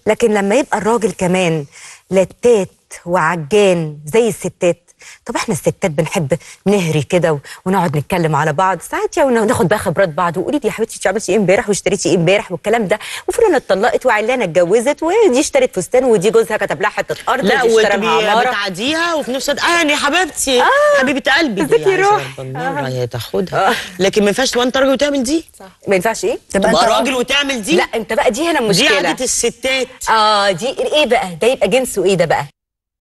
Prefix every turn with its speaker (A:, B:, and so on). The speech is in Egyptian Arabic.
A: لكن لما يبقى الراجل كمان لتات وعجان زي الستات طب احنا الستات بنحب نهري كده و- ونقعد نتكلم على بعض ساعات يعني ناخد بقى خبرات بعض وقولي لي يا حبيبتي انت عملتي ايه امبارح واشتريتي ايه امبارح والكلام ده وفلانه اتطلقت وعلانه اتجوزت ودي اشترت فستان ودي جوزها كتب لها حته ارض
B: لا
A: ودي اشترى لها
B: وتبقي
A: عماره
B: بتعديها وفي نفس الوقت اه يا حبيبتي حبيبه قلبي دي
A: ازيك يا
B: عايزة
A: روح؟
B: بالمرة هي تاخدها لكن ما ينفعش تبقى انت راجل وتعمل دي
A: ما ينفعش ايه
C: تبقى
B: تبقى
C: انت
B: راجل وتعمل دي
A: لا انت بقى دي هنا
B: دي
A: المشكله
B: عادة الستات
A: اه دي ايه بقى ده يبقى جنسه ايه ده بقى